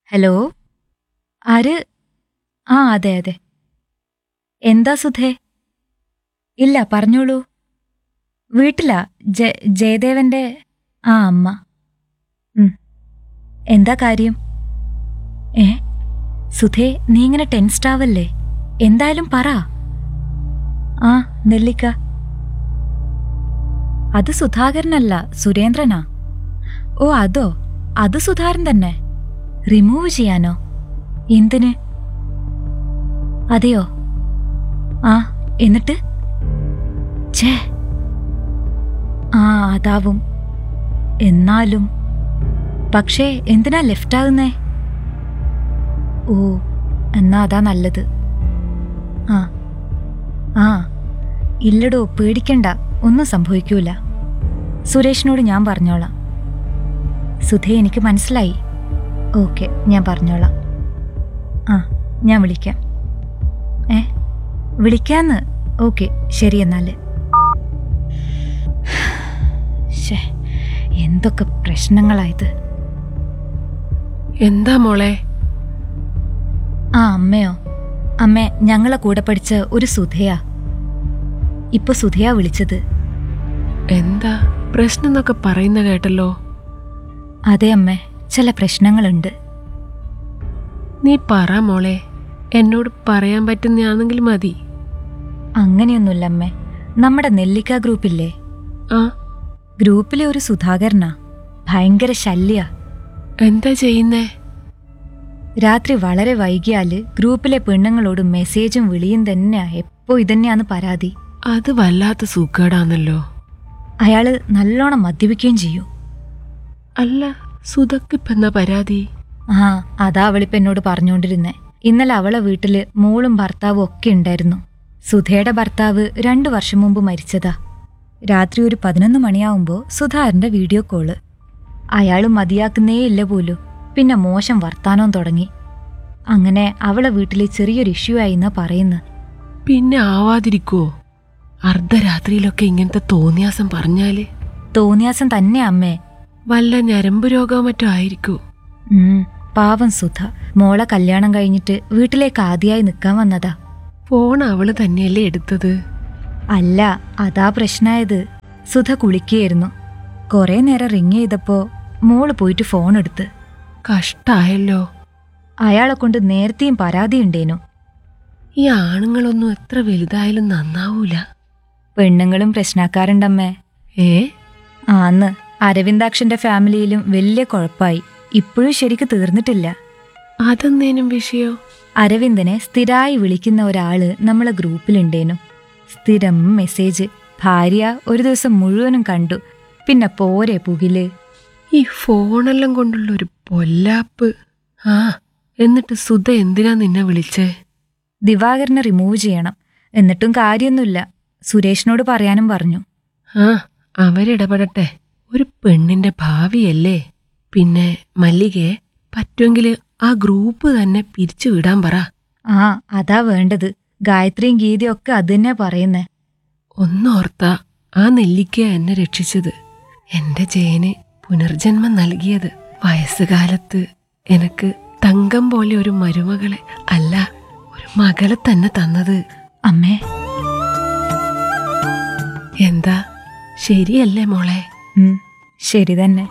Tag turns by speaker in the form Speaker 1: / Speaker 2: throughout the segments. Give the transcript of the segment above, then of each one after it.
Speaker 1: Hello ആര് ആ അതെ അതെ എന്താ സുധേ ഇല്ല പറഞ്ഞോളൂ വീട്ടിലാ ജ ജയദേവന്റെ ആ അമ്മ ഉം. എന്താ കാര്യം ഏ സുധേ നീ ഇങ്ങനെ ടെൻസ്ഡ് ആവല്ലേ എന്തായാലും പറ ആ നെല്ലിക്ക അത് സുധാകരനല്ല സുരേന്ദ്രനാ ഓ അതോ അത് സുധാകരൻ തന്നെ റിമൂവ് ചെയ്യാനോ എന്തിന് അതെയോ ആ എന്നിട്ട് ഛേ ആ അതാവും എന്നാലും പക്ഷേ എന്തിനാ ലെഫ്റ്റ് ആകുന്നേ ഓ എന്നാ അതാ നല്ലത് ആ ആ ഇല്ലടോ പേടിക്കണ്ട ഒന്നും സംഭവിക്കൂല സുരേഷിനോട് ഞാൻ പറഞ്ഞോളാം സുധേ എനിക്ക് മനസ്സിലായി ഓക്കെ ഞാൻ പറഞ്ഞോളാം ആ ഞാൻ വിളിക്കാം ഏ വിളിക്കാന്ന് ഓക്കെ ശരി എന്നാല് ശ്ശേ, എന്തൊക്കെ പ്രശ്നങ്ങളായത്
Speaker 2: എന്താ മോളെ
Speaker 1: ആ അമ്മയോ അമ്മേ ഞങ്ങളെ കൂടെ പഠിച്ച ഒരു സുധയാ ഇപ്പൊ സുധയാ വിളിച്ചത്
Speaker 2: എന്താ പ്രശ്നം എന്നൊക്കെ പറയുന്ന കേട്ടല്ലോ
Speaker 1: അതെ അമ്മേ ചില പ്രശ്നങ്ങളുണ്ട്
Speaker 2: നീ പറ മോളെ എന്നോട് പറയാൻ പറ്റുന്നയാണെങ്കിൽ മതി
Speaker 1: അങ്ങനെയൊന്നുമില്ല അമ്മേ നമ്മുടെ നെല്ലിക്ക ഗ്രൂപ്പില്ലേ
Speaker 2: ആ
Speaker 1: ഗ്രൂപ്പിലെ ഒരു സുധാകരനാ ഭയങ്കര ശല്യ
Speaker 2: എന്താ ചെയ്യുന്നേ
Speaker 1: രാത്രി വളരെ വൈകിയാല് ഗ്രൂപ്പിലെ പെണ്ണുങ്ങളോട് മെസ്സേജും വിളിയും തന്നെയാ എപ്പോ ഇതന്നെയാന്ന് പരാതി
Speaker 2: അത് വല്ലാത്ത സൂക്കേടാന്നല്ലോ
Speaker 1: അയാള് നല്ലോണം മദ്യപിക്കുകയും ചെയ്യും
Speaker 2: അല്ല സുധക്കിപ്പെന്നാ പരാതി
Speaker 1: ആ അതാ അവളിപ്പ എന്നോട് പറഞ്ഞുകൊണ്ടിരുന്നേ ഇന്നലെ അവളെ വീട്ടില് മോളും ഭർത്താവും ഒക്കെ ഉണ്ടായിരുന്നു സുധയുടെ ഭർത്താവ് രണ്ടു വർഷം മുമ്പ് മരിച്ചതാ രാത്രി ഒരു പതിനൊന്ന് മണിയാവുമ്പോ സുധാകരന്റെ വീഡിയോ കോള് അയാള് മതിയാക്കുന്നേ ഇല്ല പോലും പിന്നെ മോശം വർത്താനവും തുടങ്ങി അങ്ങനെ അവളെ വീട്ടില് ചെറിയൊരു ഇഷ്യൂ ആയിന്നാ പറയുന്നത്
Speaker 2: പിന്നെ ആവാതിരിക്കോ അർദ്ധരാത്രിയിലൊക്കെ ഇങ്ങനത്തെ തോന്നിയാസം പറഞ്ഞാല്
Speaker 1: തോന്നിയാസം തന്നെ അമ്മേ
Speaker 2: വല്ല ഞരമ്പ് രോഗമോ മറ്റോ ആയിരിക്കൂ
Speaker 1: ഉം പാവം സുധ മോളെ കല്യാണം കഴിഞ്ഞിട്ട് വീട്ടിലേക്ക് ആദ്യമായി നിൽക്കാൻ വന്നതാ
Speaker 2: ഫോൺ അവള് തന്നെയല്ലേ എടുത്തത്
Speaker 1: അല്ല അതാ പ്രശ്നായത് സുധ കുളിക്കുകയായിരുന്നു കുറെ നേരം റിങ് ചെയ്തപ്പോ മോള് പോയിട്ട് ഫോൺ എടുത്ത്
Speaker 2: കഷ്ടായല്ലോ
Speaker 1: അയാളെ കൊണ്ട് നേരത്തെയും പരാതിയുണ്ടേനു
Speaker 2: ഈ ആണുങ്ങളൊന്നും എത്ര വലുതായാലും നന്നാവൂല
Speaker 1: പെണ്ണുങ്ങളും പ്രശ്നക്കാരുണ്ടമ്മേ
Speaker 2: ഏ
Speaker 1: ആന്ന് അരവിന്ദാക്ഷന്റെ ഫാമിലിയിലും വലിയ കുഴപ്പമായി ഇപ്പോഴും ശരിക്ക് തീർന്നിട്ടില്ല
Speaker 2: അതെന്തേനും വിഷയോ
Speaker 1: അരവിന്ദനെ സ്ഥിരമായി വിളിക്കുന്ന ഒരാള് നമ്മളെ ഗ്രൂപ്പിലുണ്ടേനു സ്ഥിരം മെസ്സേജ് ഭാര്യ ഒരു ദിവസം മുഴുവനും കണ്ടു പിന്നെ പോരെ പുകില്
Speaker 2: ഈ ഫോണെല്ലാം കൊണ്ടുള്ള ഒരു പൊല്ലാപ്പ് ആ എന്നിട്ട് സുധ എന്തിനാ നിന്നെ വിളിച്ചേ
Speaker 1: ദിവാകരനെ റിമൂവ് ചെയ്യണം എന്നിട്ടും കാര്യമൊന്നുമില്ല സുരേഷിനോട് പറയാനും പറഞ്ഞു
Speaker 2: ആ അവരിടപെടട്ടെ ഒരു പെണ്ണിന്റെ ഭാവിയല്ലേ പിന്നെ മല്ലികയെ പറ്റുമെങ്കിൽ ആ ഗ്രൂപ്പ് തന്നെ പിരിച്ചു വിടാൻ പറ
Speaker 1: ആ അതാ വേണ്ടത് ഗായത്രിയും ഗീതയും ഒക്കെ അത് തന്നെ പറയുന്നേ
Speaker 2: ഒന്നോർത്ത ആ നെല്ലിക്ക എന്നെ രക്ഷിച്ചത് എന്റെ ജയന് പുനർജന്മം നൽകിയത് വയസ്സുകാലത്ത് എനക്ക് തങ്കം പോലെ ഒരു മരുമകളെ അല്ല ഒരു മകളെ തന്നെ തന്നത്
Speaker 1: അമ്മേ
Speaker 2: എന്താ ശരിയല്ലേ മോളെ
Speaker 1: ഉം, ശരി തന്നെ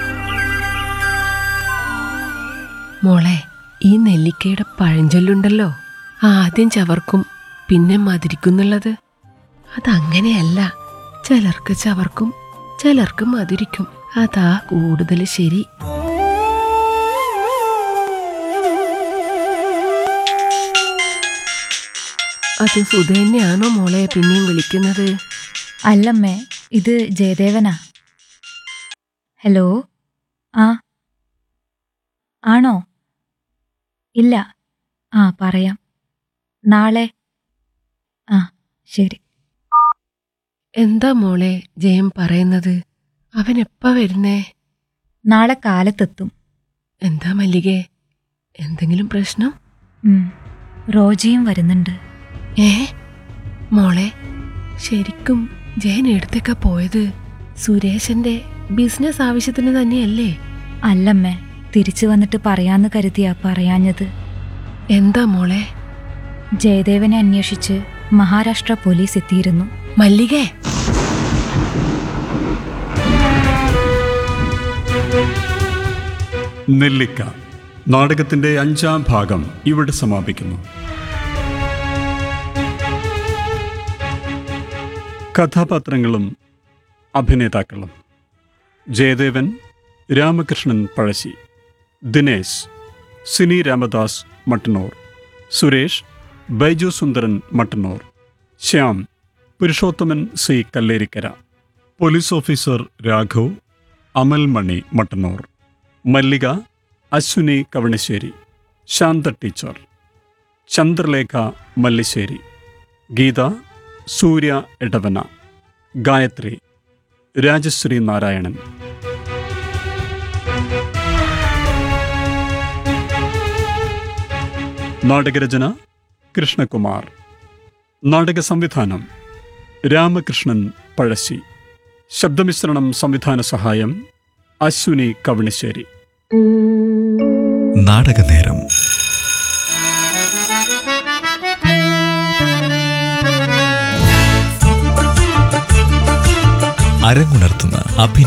Speaker 2: മോളെ ഈ നെല്ലിക്കയുടെ പഴഞ്ചൊല്ലുണ്ടല്ലോ ആദ്യം ചവർക്കും പിന്നെ മധുരിക്കുന്നുള്ളത് അതങ്ങനെയല്ല ചിലർക്ക് ചവർക്കും ചിലർക്ക് മധുരിക്കും അതാ കൂടുതൽ ശരി അത് സുധ തന്നെയാണോ മോളെ പിന്നെയും വിളിക്കുന്നത്
Speaker 1: അല്ലമ്മേ ഇത് ജയദേവനാ ഹലോ ആ ആണോ ഇല്ല ആ പറയാം നാളെ ആ ശരി
Speaker 2: എന്താ മോളെ ജയം പറയുന്നത് അവൻ എപ്പാ വരുന്നേ
Speaker 1: നാളെ കാലത്തെത്തും
Speaker 2: എന്താ മല്ലികേ എന്തെങ്കിലും പ്രശ്നം
Speaker 1: ഉം, റോജയും വരുന്നുണ്ട്
Speaker 2: ഏ മോളെ ശരിക്കും ജയൻ എടുത്തേക്കാ പോയത് സുരേഷന്റെ ബിസിനസ് ആവശ്യത്തിന് തന്നെയല്ലേ
Speaker 1: അല്ലമ്മേ തിരിച്ചു വന്നിട്ട് പറയാന്ന് കരുതിയാ പറയാഞ്ഞത്
Speaker 2: എന്താ മോളെ
Speaker 1: ജയദേവനെ അന്വേഷിച്ച് മഹാരാഷ്ട്ര പോലീസ് എത്തിയിരുന്നു
Speaker 2: മല്ലികേ
Speaker 3: നെല്ലിക്ക നാടകത്തിന്റെ അഞ്ചാം ഭാഗം ഇവിടെ സമാപിക്കുന്നു കഥാപാത്രങ്ങളും അഭിനേതാക്കളും Jayadevan Ramakrishnan Pazhassi Dinesh Sini Ramadas Mattannur Suresh Baiju Sundaran Mattannur Shyam Purushothaman C Kallerikkara police officer Raghav Amal Mani Mattannur Mallika Ashwini Kavanassery Shantha teacher Chandralekha Mallissery Geetha Surya Edavana Gayathri Rajasree Narayanan നാടകരചന കൃഷ്ണകുമാർ നാടക സംവിധാനം രാമകൃഷ്ണൻ പഴശ്ശി ശബ്ദമിശ്രണം സംവിധാന സഹായം അശ്വിനി കവണിശ്ശേരി
Speaker 4: നാടകനേരം അരങ്ങുണർത്തുന്ന അഭിനയ